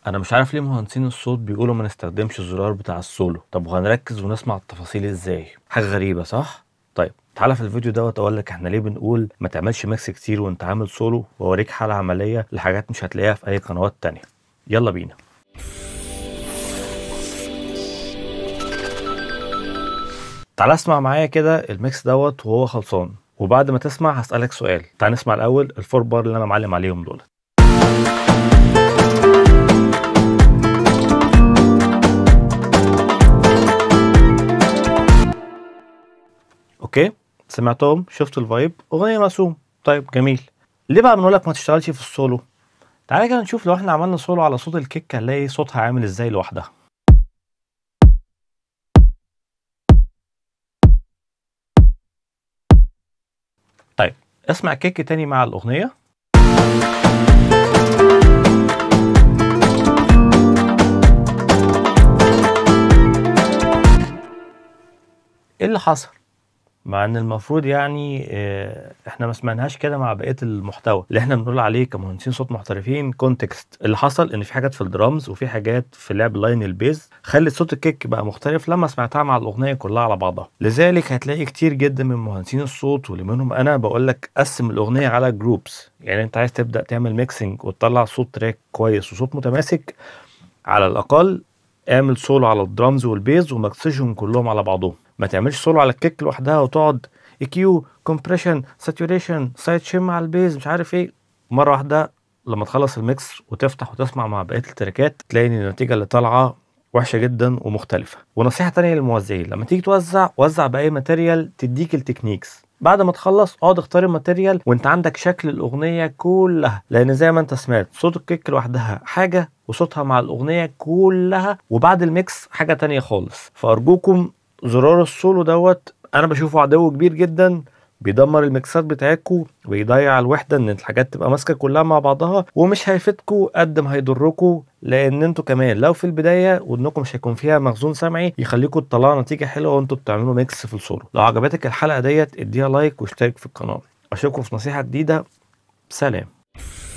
انا مش عارف ليه مهندسين الصوت بيقولوا ما نستخدمش الزرار بتاع السولو طب وهنركز ونسمع التفاصيل ازاي حاجه غريبه صح طيب تعالى في الفيديو دوت اقول لك احنا ليه بنقول ما تعملش ميكس كتير وانت عامل سولو واوريك حاله عمليه لحاجات مش هتلاقيها في اي قنوات تانية يلا بينا تعال اسمع معايا كده الميكس دوت وهو خلصان وبعد ما تسمع هسألك سؤال تعال نسمع الأول الفور بار اللي أنا معلم عليهم دول اوكي سمعتهم شفت الفايب اغنيه مرسوم طيب جميل ليه بقى بنقول لك ما تشتغلش في السولو تعالى كده نشوف لو احنا عملنا سولو على صوت الكيك هنلاقي صوتها عامل ازاي لوحدها طيب اسمع كيك تاني مع الاغنيه ايه اللي حصل مع ان المفروض يعني آه، احنا ما سمعناهاش كده مع بقيه المحتوى اللي احنا بنقول عليه كمهندسين صوت محترفين كونتكست اللي حصل ان في حاجات في الدرامز وفي حاجات في لعب لاين البيز خلت صوت الكيك بقى مختلف لما سمعتها مع الاغنيه كلها على بعضها لذلك هتلاقي كتير جدا من مهندسين الصوت واللي منهم انا بقول لك قسم الاغنيه على جروبس يعني انت عايز تبدا تعمل ميكسنج وتطلع صوت تراك كويس وصوت متماسك على الاقل اعمل سولو على الدرامز والبيز ومكسشهم كلهم على بعضهم ما تعملش سولو على الكيك لوحدها وتقعد كيو كومبريشن ساتوريشن سايد شيم على البيز مش عارف ايه مره واحده لما تخلص الميكس وتفتح وتسمع مع بقيه التراكات تلاقي ان النتيجه اللي طالعه وحشه جدا ومختلفه ونصيحه تانية للموزعين لما تيجي توزع وزع باي ماتيريال تديك التكنيكس بعد ما تخلص اقعد اختار الماتيريال وانت عندك شكل الاغنيه كلها لان زي ما انت سمعت صوت الكيك لوحدها حاجه وصوتها مع الاغنيه كلها وبعد الميكس حاجه تانية خالص فارجوكم زرار السولو دوت انا بشوفه عدو كبير جدا بيدمر الميكسات بتاعتكم ويضيع الوحده ان الحاجات تبقى ماسكه كلها مع بعضها ومش هيفيدكم قد ما هيضركم لان انتوا كمان لو في البدايه ودنكم مش هيكون فيها مخزون سمعي يخليكم تطلعوا نتيجه حلوه وانتوا بتعملوا ميكس في السولو لو عجبتك الحلقه ديت اديها لايك واشترك في القناه اشوفكم في نصيحه جديده سلام